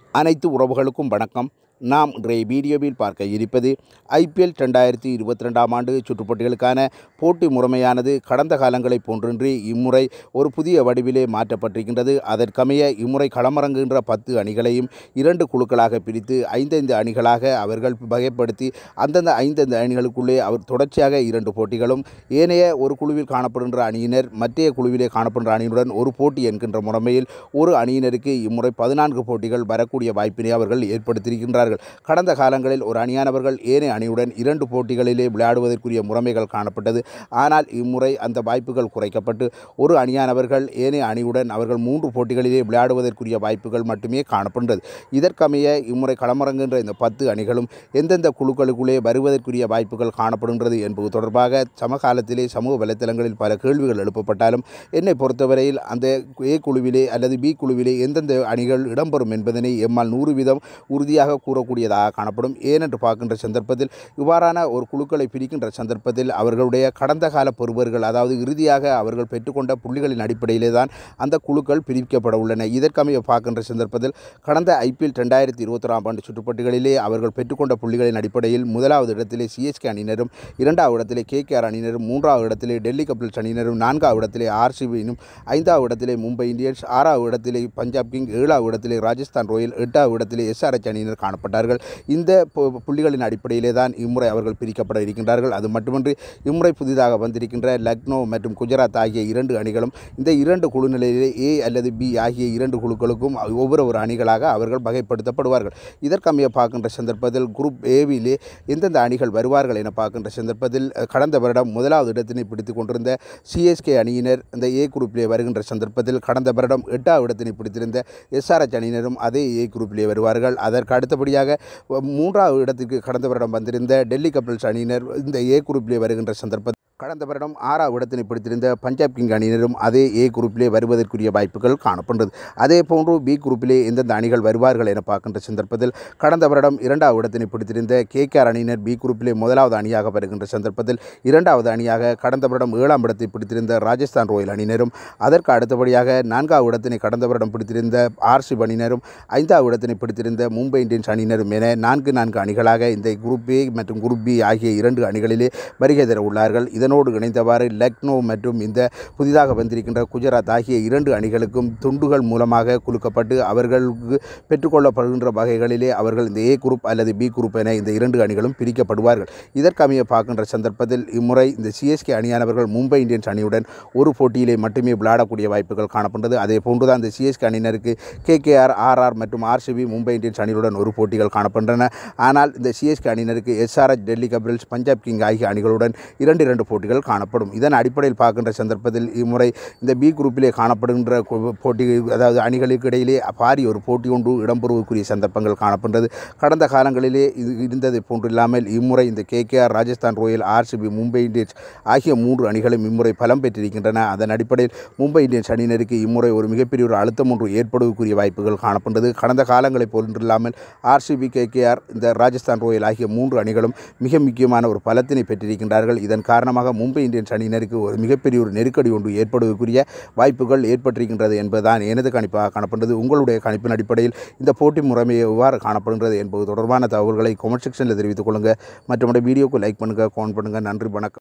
அனைத்து உறவுகளுக்கும் வணக்கம் நாம் இன்றைய வீடியோவில் பார்க்க இருப்பது ஐபிஎல் ரெண்டாயிரத்தி இருபத்தி ரெண்டாம் ஆண்டு சுற்றுப்போட்டிகளுக்கான போட்டி முறைமையானது கடந்த காலங்களைப் போன்றின்றி இம்முறை ஒரு புதிய வடிவிலே மாற்றப்பட்டிருக்கின்றது அதற்கமைய இம்முறை களமிறங்குகின்ற பத்து அணிகளையும் இரண்டு குழுக்களாக பிரித்து ஐந்தைந்து அணிகளாக அவர்கள் வகைப்படுத்தி அந்தந்த ஐந்தந்து அணிகளுக்குள்ளே அவர் தொடர்ச்சியாக இரண்டு போட்டிகளும் ஏனைய ஒரு குழுவில் காணப்படுகின்ற அணியினர் மற்றைய குழுவிலே காணப்படுகின்ற அணியினுடன் ஒரு போட்டி என்கின்ற முறைமையில் ஒரு அணியினருக்கு இம்முறை பதினான்கு போட்டிகள் வரக்கூடிய வாய்ப்பினை அவர்கள் ஏற்படுத்தியிருக்கின்றார்கள் கடந்த காலங்களில் ஒரு அணியானவர்கள் ஏனைய அணியுடன் இரண்டு போட்டிகளிலே விளையாடுவதற்குரிய முறைமைகள் காணப்பட்டது ஆனால் இம்முறை அந்த வாய்ப்புகள் குறைக்கப்பட்டு ஒரு அணியானவர்கள் ஏனைய அணியுடன் அவர்கள் மூன்று போட்டிகளிலே விளையாடுவதற்குரிய வாய்ப்புகள் மட்டுமே காணப்படுகிறது இதற்கமைய இம்முறை களமிறங்குகின்ற இந்த பத்து அணிகளும் எந்தெந்த குழுக்களுக்குள்ளே வருவதற்குரிய வாய்ப்புகள் காணப்படுகின்றது என்பது தொடர்பாக சமகாலத்திலே சமூக வலைத்தளங்களில் பல கேள்விகள் எழுப்பப்பட்டாலும் என்னை பொறுத்தவரையில் அந்த ஏ குழுவிலே அல்லது பி குழுவிலே எந்தெந்த அணிகள் இடம்பெறும் என்பதனை எம்மால் நூறு வீதம் உறுதியாக கூறக்கூடியதாக காணப்படும் ஏனென்று பார்க்கின்ற சந்தர்ப்பத்தில் இவ்வாறான ஒரு குழுக்களை பிரிக்கின்ற சந்தர்ப்பத்தில் அவர்களுடைய கடந்த கால பெறுவர்கள் அதாவது இறுதியாக அவர்கள் பெற்றுக்கொண்ட புள்ளிகளின் அடிப்படையிலே தான் அந்த குழுக்கள் பிரிக்கப்பட உள்ளன இதற்கமைய பார்க்கின்ற சந்தர்ப்பத்தில் கடந்த ஐபிஎல் ரெண்டாயிரத்தி இருபத்தொராம் ஆண்டு சுற்றுப்பட்டிகளிலே அவர்கள் பெற்றுக்கொண்ட புள்ளிகளின் அடிப்படையில் முதலாவது இடத்திலே சிஎஸ்கே அணியினரும் இரண்டாவது இடத்திலே கேகேஆர் அணியினரும் மூன்றாவது இடத்திலே டெல்லி கேபிட்டல்ஸ் அணியினரும் நான்காவது இடத்திலே ஆர்சிபியினும் ஐந்தாவது இடத்திலே மும்பை இந்தியன்ஸ் ஆறாவது இடத்திலே பஞ்சாப் கிங் ஏழாவது இடத்திலே ராஜஸ்தான் ராயல் எட்டாவது இடத்திலே எஸ்ஆர்எச் அணியினர் காணப்பட்டார்கள் இந்த பு- புள்ளிகளின் அடிப்படையிலே தான் இம்முறை அவர்கள் பிரிக்கப்பட இருக்கின்றார்கள் அது மட்டுமின்றி இம்முறை புதிதாக வந்திருக்கின்ற லக்னோ மற்றும் குஜராத் ஆகிய இரண்டு அணிகளும் இந்த இரண்டு குழு நிலையிலே ஏ அல்லது பி ஆகிய இரண்டு குழுக்களுக்கும் ஒவ்வொரு ஒரு அணிகளாக அவர்கள் வகைப்படுத்தப்படுவார்கள் இதற்கமைய பார்க்கின்ற சந்தர்ப்பத்தில் குரூப் ஏவிலே எந்தெந்த அணிகள் வருவார்கள் என பார்க்கின்ற சந்தர்ப்பத்தில் அஹ், கடந்த வருடம் முதலாவது இடத்தினை பிடித்துக் கொண்டிருந்த சிஎஸ்கே அணியினர் இந்த ஏ குரூப்பிலே வருகின்ற சந்தர்ப்பத்தில் கடந்த வருடம் எட்டாவது இடத்தினை பிடித்திருந்த எஸ்ஆர்எச் அணியினரும் அதே ஏ குரூப்பிலே வருவார்கள் அதற்கு அடுத்தபடியாக அஹ், மூன்றாவது இடத்திற்கு கடந்த வருடம் வந்திருந்த டெல்லி கேபிட்டல்ஸ் அணியினர் இந்த ஏ குரூப்பிலே வருகின்ற சந்தர்ப்பத்தில் கடந்த வருடம் ஆறாவது இடத்தினை பிடித்திருந்த பஞ்சாப் கிங் அணியினரும் அதே ஏ குரூப்பிலே வருவதற்குரிய வாய்ப்புகள் காணப்படுகிறது அதே போன்று பி குரூப்பிலே எந்தெந்த அணிகள் வருவார்கள் என பார்க்கின்ற சந்தர்ப்பத்தில் கடந்த வருடம் இரண்டாவது இடத்தினை பிடித்திருந்த கேகேஆர் அணியினர் பி குரூப்பிலே முதலாவது அணியாக வருகின்ற சந்தர்ப்பத்தில் இரண்டாவது அணியாக கடந்த வருடம் ஏழாம் இடத்தை பிடித்திருந்த ராஜஸ்தான் ராயல் அணியினரும் அதற்கு அடுத்தபடியாக நான்காவது இடத்தினை கடந்த வருடம் பிடித்திருந்த ஆர்சிப் அணியினரும் ஐந்தாவது இடத்தினை பிடித்திருந்த மும்பை இந்தியன்ஸ் அணியினரும் என நான்கு நான்கு அணிகளாக இந்த குரூப் ஏ மற்றும் குரூப் பி ஆகிய இரண்டு அணிகளிலே வருகை தர உள்ளார்கள் இதனோடு இணைந்தவாறு லக்னோ மற்றும் இந்த புதிதாக வந்திருக்கின்ற குஜராத் ஆகிய இரண்டு அணிகளுக்கும் துண்டுகள் மூலமாக குலுக்கப்பட்டு அவர்களுக்கு பெற்றுக்கொள்ளப்படுகின்ற வகைகளிலே அவர்கள் இந்த ஏ குரூப் அல்லது பி குரூப் என இந்த இரண்டு அணிகளும் பிரிக்கப்படுவார்கள் இதற்கமைய பார்க்கின்ற சந்தர்ப்பத்தில் இம்முறை இந்த சிஎஸ்கே அணியானவர்கள் மும்பை இந்தியன்ஸ் அணியுடன் ஒரு போட்டியிலே மட்டுமே விளையாடக்கூடிய வாய்ப்புகள் காணப்படுகிறது அதே போன்றுதான் இந்த சிஎஸ்கே அணியினருக்கு கேகேஆர் ஆர்ஆர் மற்றும் ஆர்சிபி மும்பை இந்தியன்ஸ் அணியுடன் ஒரு போட்டிகள் காணப்படுகின்றன ஆனால் இந்த சிஎஸ்கே அணியினருக்கு SRH Delhi capitals Punjab king ஆகிய அணிகளுடன் இரண்டு இரண்டு போட்டிகள் காணப்படும் இதன் அடிப்படையில் பார்க்கின்ற சந்தர்ப்பத்தில் இம்முறை இந்த பி குரூப்பிலே காணப்படுகின்ற கு- போட்டி அதாவது அணிகளுக்கு இடையிலே பாரிய ஒரு போட்டி ஒன்று இடம்பெறுவதற்குரிய சந்தர்ப்பங்கள் காணப்படுகிறது கடந்த காலங்களிலே இது இருந்ததை போன்று இல்லாமல் இம்முறை இந்த KKR Rajasthan royal RCB Mumbai Indians ஆகிய மூன்று அணிகளும் இம்முறை பலம் பெற்றிருக்கின்றன அதன் அடிப்படையில் மும்பை இந்தியன்ஸ் அணியினருக்கு இம்முறை ஒரு மிகப்பெரிய ஒரு அழுத்தம் ஒன்று ஏற்படுவதற்குரிய வாய்ப்புகள் காணப்படுகிறது கடந்த காலங்களைப் போன்றில்லாமல் ஆர்சிபி கேகேஆர் இந்த ராஜஸ்தான் ராயல் ஆகிய மூன்று அணிகளும் மிக முக்கியமான ஒரு பலத்தினை பெற்றிருக்கின்றார்கள் இதன் காரணமாக மும்பை இந்தியன்ஸ் அணியினருக்கு ஒரு மிகப்பெரிய ஒரு நெருக்கடி ஒன்று ஏற்படுவதற்குரிய வாய்ப்புகள் ஏற்பட்டிருக்கின்றது என்பதுதான் எனது கணிப்பாக காணப்படுகிறது உங்களுடைய கணிப்பின் அடிப்படையில் இந்த போட்டி முறைமை எவ்வாறு காணப்படுகிறது என்பது தொடர்பான தகவல்களை கமெண்ட் செக்ஷனில் தெரிவித்துக் கொள்ளுங்கள் மற்றும் வீடியோக்கு லைக் பண்ணுங்கள் கமெண்ட் பண்ணுங்கள் நன்றி வணக்கம்